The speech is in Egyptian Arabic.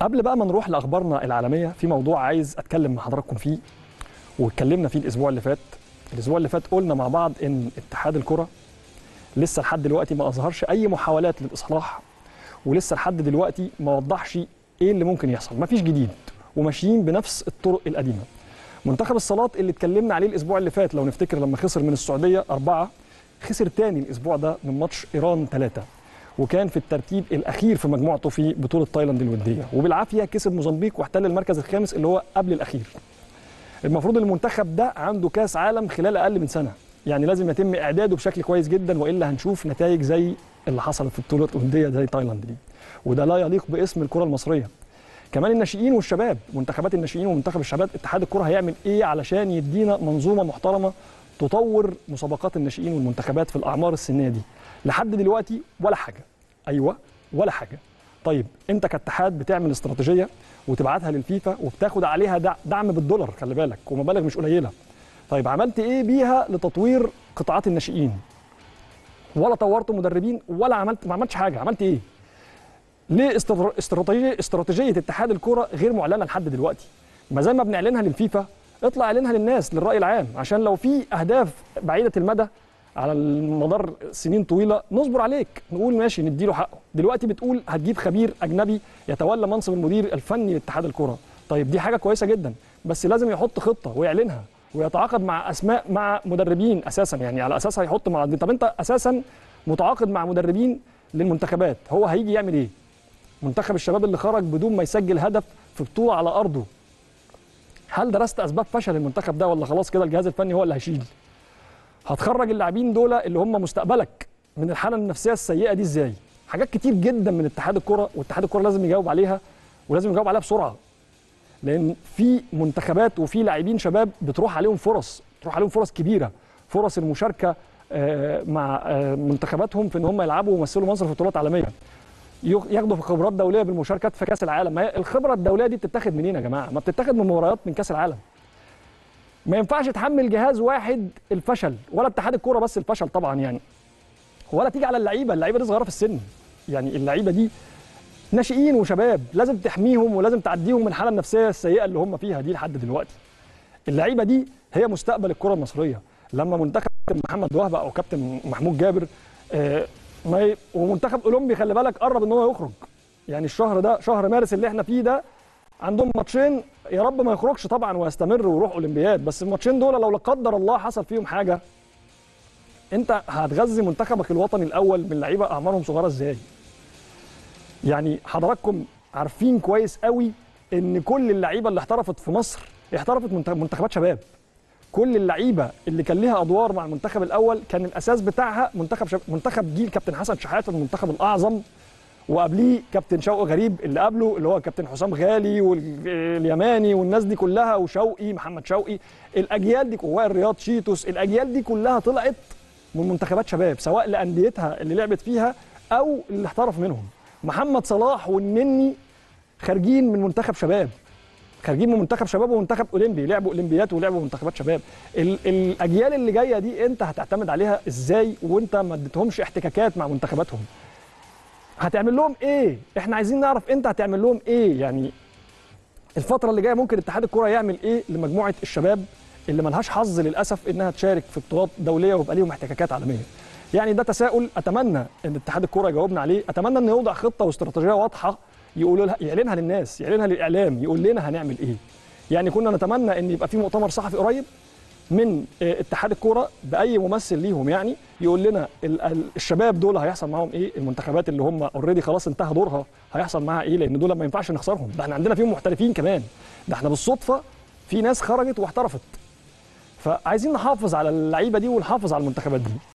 قبل بقى ما نروح لاخبارنا العالميه في موضوع عايز اتكلم مع حضراتكم فيه واتكلمنا فيه الاسبوع اللي فات الاسبوع اللي فات قلنا مع بعض ان اتحاد الكره لسه لحد دلوقتي ما اظهرش اي محاولات للاصلاح ولسه لحد دلوقتي ما وضحش ايه اللي ممكن يحصل مفيش جديد وماشيين بنفس الطرق القديمه منتخب الصالات اللي اتكلمنا عليه الاسبوع اللي فات لو نفتكر لما خسر من السعوديه أربعة خسر تاني الاسبوع ده من ماتش ايران ثلاثة وكان في الترتيب الاخير في مجموعته في بطوله تايلاند الوديه وبالعافيه كسب موزمبيق واحتل المركز الخامس اللي هو قبل الاخير المفروض المنتخب ده عنده كاس عالم خلال اقل من سنه يعني لازم يتم اعداده بشكل كويس جدا والا هنشوف نتائج زي اللي حصلت في البطوله الاولمبيه زي تايلاند دي وده لا يليق باسم الكره المصريه كمان الناشئين والشباب منتخبات الناشئين ومنتخب الشباب اتحاد الكره هيعمل ايه علشان يدينا منظومه محترمه تطور مسابقات الناشئين والمنتخبات في الاعمار السنيه دي لحد دلوقتي ولا حاجه ايوه ولا حاجه طيب انت كاتحاد بتعمل استراتيجيه وتبعتها للفيفا وبتاخد عليها دعم بالدولار خلي بالك ومبالغ مش قليله طيب عملت ايه بيها لتطوير قطاعات الناشئين ولا طورت مدربين ولا عملت ما عملتش حاجه عملت ايه ليه استراتيجيه استراتيجيه اتحاد الكوره غير معلنه لحد دلوقتي ما زي ما بنعلنها للفيفا اطلع اعلنها للناس للراي العام عشان لو في اهداف بعيده المدى على المدار سنين طويله نصبر عليك نقول ماشي نديله حقه دلوقتي بتقول هتجيب خبير اجنبي يتولى منصب المدير الفني لاتحاد الكره طيب دي حاجه كويسه جدا بس لازم يحط خطه ويعلنها ويتعاقد مع اسماء مع مدربين اساسا يعني على اساسها هيحط مع طب انت اساسا متعاقد مع مدربين للمنتخبات هو هيجي يعمل ايه منتخب الشباب اللي خرج بدون ما يسجل هدف في بطوله على ارضه هل درست اسباب فشل المنتخب ده ولا خلاص كده الجهاز الفني هو اللي هيشيل هتخرج اللاعبين دول اللي هم مستقبلك من الحاله النفسيه السيئه دي ازاي حاجات كتير جدا من اتحاد الكره واتحاد الكره لازم يجاوب عليها ولازم يجاوب عليها بسرعه لان في منتخبات وفي لاعبين شباب بتروح عليهم فرص بتروح عليهم فرص كبيره فرص المشاركه مع منتخباتهم في ان هم يلعبوا ويمثلوا مصر في بطولات عالميه ياخدوا في خبرات دوليه بالمشاركات في كاس العالم ما هي الخبره الدوليه دي بتتاخد منين يا جماعه ما بتتاخد من مباريات من كاس العالم ما ينفعش تحمل جهاز واحد الفشل ولا اتحاد الكوره بس الفشل طبعا يعني ولا تيجي على اللعيبه اللعيبه دي صغيره في السن يعني اللعيبه دي ناشئين وشباب لازم تحميهم ولازم تعديهم من الحاله النفسيه السيئه اللي هم فيها دي لحد دلوقتي اللعيبه دي هي مستقبل الكره المصريه لما منتخب محمد وهبه او كابتن محمود جابر آه ما ي... ومنتخب اولمبي خلي بالك قرب ان هو يخرج يعني الشهر ده شهر مارس اللي احنا فيه ده عندهم ماتشين يا رب ما يخرجش طبعا ويستمر ويروح اولمبياد بس الماتشين دول لو لا قدر الله حصل فيهم حاجه انت هتغذي منتخبك الوطني الاول من لعيبه اعمارهم صغيره ازاي يعني حضراتكم عارفين كويس قوي ان كل اللعيبه اللي احترفت في مصر احترفت منتخبات شباب كل اللعيبه اللي كان ليها ادوار مع المنتخب الاول كان الاساس بتاعها منتخب شباب منتخب جيل كابتن حسن شحاته المنتخب الاعظم وقبليه كابتن شوقي غريب اللي قبله اللي هو كابتن حسام غالي واليماني والناس دي كلها وشوقي محمد شوقي الاجيال دي وائل رياض شيتوس الاجيال دي كلها طلعت من منتخبات شباب سواء لانديتها اللي لعبت فيها او اللي احترف منهم محمد صلاح والنني خارجين من منتخب شباب خارجين من منتخب شباب ومنتخب اولمبي لعبوا اولمبيات ولعبوا منتخبات شباب الاجيال اللي جايه دي انت هتعتمد عليها ازاي وانت ما اديتهمش احتكاكات مع منتخباتهم هتعمل لهم ايه احنا عايزين نعرف انت هتعمل لهم ايه يعني الفتره اللي جايه ممكن اتحاد الكره يعمل ايه لمجموعه الشباب اللي ملهاش حظ للاسف انها تشارك في بطولات دوليه ويبقى ليهم احتكاكات عالميه يعني ده تساؤل اتمنى ان اتحاد الكره يجاوبنا عليه اتمنى انه يوضع خطه واستراتيجيه واضحه يقولوا لها يعلنها للناس يعلنها للاعلام يقول لنا هنعمل ايه يعني كنا نتمنى ان يبقى في مؤتمر صحفي قريب من اتحاد الكوره باي ممثل ليهم يعني يقول لنا الشباب دول هيحصل معاهم ايه المنتخبات اللي هم اوريدي خلاص انتهى دورها هيحصل معاها ايه لان دول ما ينفعش نخسرهم ده احنا عندنا فيهم محترفين كمان ده احنا بالصدفه في ناس خرجت واحترفت فعايزين نحافظ على اللعيبه دي ونحافظ على المنتخبات دي